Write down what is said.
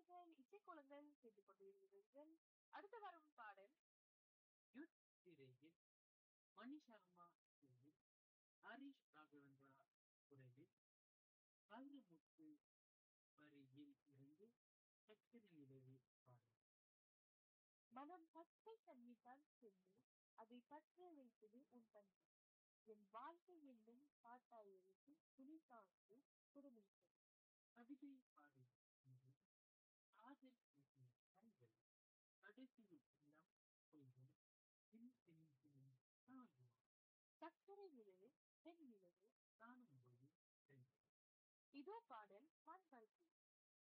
நேயர்கள் இசைக்குழுங்கள் கேட்டுக் கொண்டிருக்கிறீர்கள் அடுத்து வரும் பாடல் யுத் திரையில் மணி சர்மா இசையில் ஹரிஷ் ராகவேந்திரா குரலில் வைரமுத்து வரியில் இருந்து சக்கரை நிலவு பாடல் மனம் பச்சை தண்ணிதான் சென்று அதை பற்ற வைத்தது உன் தன்மை என் வாழ்க்கை என்னும் பாட்டாயிருக்கு துணி சார்ந்து குடுமித்தது கவிதை பாடி என்று காதல் பேசிய கண்கள் கடைசியில் எல்லாம் கொஞ்சம் பின் பின் பின் தாழ்வு சக்கரை நிலவு பெண் நிலவு காணும்போது தெரியும் இதோ பாடல் பான் பருத்தி